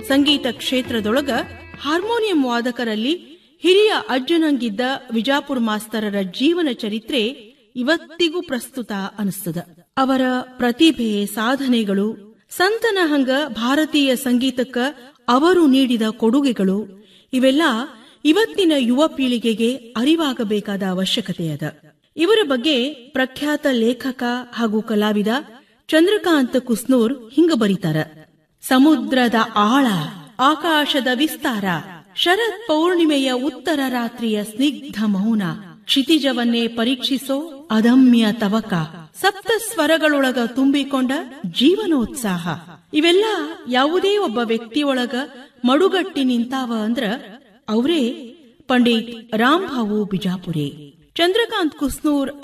ಸಂಗೀತ ಕ್ಷೇತ್ರದೊಳಗ harmonium ವಾದಕರಲ್ಲಿ ಹಿರಿಯ ಅಜ್ಜನಂಗಿದ್ದ ವಿಜಾಪುರ ಮಾಸ್ತರರ ಜೀವನ ಚರಿತ್ರೆ ಇವತ್ತಿಗೂ ಪ್ರಸ್ತುತ ಅನಿಸ್ತದ ಅವರ ಪ್ರತಿಭೆ ಸಾಧನೆಗಳು ಸಂತನ ಹಂಗ ಭಾರತೀಯ ಸಂಗೀತಕ್ಕ ಅವರು ನೀಡಿದ ಕೊಡುಗೆಗಳು ಇವೆಲ್ಲ ಇವತ್ತಿನ ಯುವ ಪೀಳಿಗೆಗೆ ಅರಿವಾಗಬೇಕಾದ ಅವಶ್ಯಕತೆ ಅದ ಇವರ ಬಗ್ಗೆ ಪ್ರಖ್ಯಾತ ಲೇಖಕ ಹಾಗೂ ಕಲಾವಿದ ಚಂದ್ರಕಾಂತ್ ಕುಸ್ನೂರ್ ಹಿಂಗ ಬರೀತಾರ ಸಮುದ್ರದ ಆಳ ಆಕಾಶದ ವಿಸ್ತಾರ ಶರತ್ ಪೌರ್ಣಿಮೆಯ ಉತ್ತರ ರಾತ್ರಿಯ ಸ್ನಿಗ್ಧ ಮೌನ ಕ್ಷಿತಿಜವನ್ನೇ ಪರೀಕ್ಷಿಸೋ ಅದಮ್ಯ ತವಕ ಸಪ್ತ ಸ್ವರಗಳೊಳಗ ತುಂಬಿಕೊಂಡ ಜೀವನೋತ್ಸಾಹ ಇವೆಲ್ಲ ಯಾವುದೇ ಒಬ್ಬ ವ್ಯಕ್ತಿಯೊಳಗ ಮಡುಗಟ್ಟಿ ನಿಂತಾವ ಅಂದ್ರ ಅವರೇ ಪಂಡಿತ್ ರಾಮ್ ಭಾವು ಬಿಜಾಪುರೆ ಚಂದ್ರಕಾಂತ್ ಕುಸ್ನೂರ್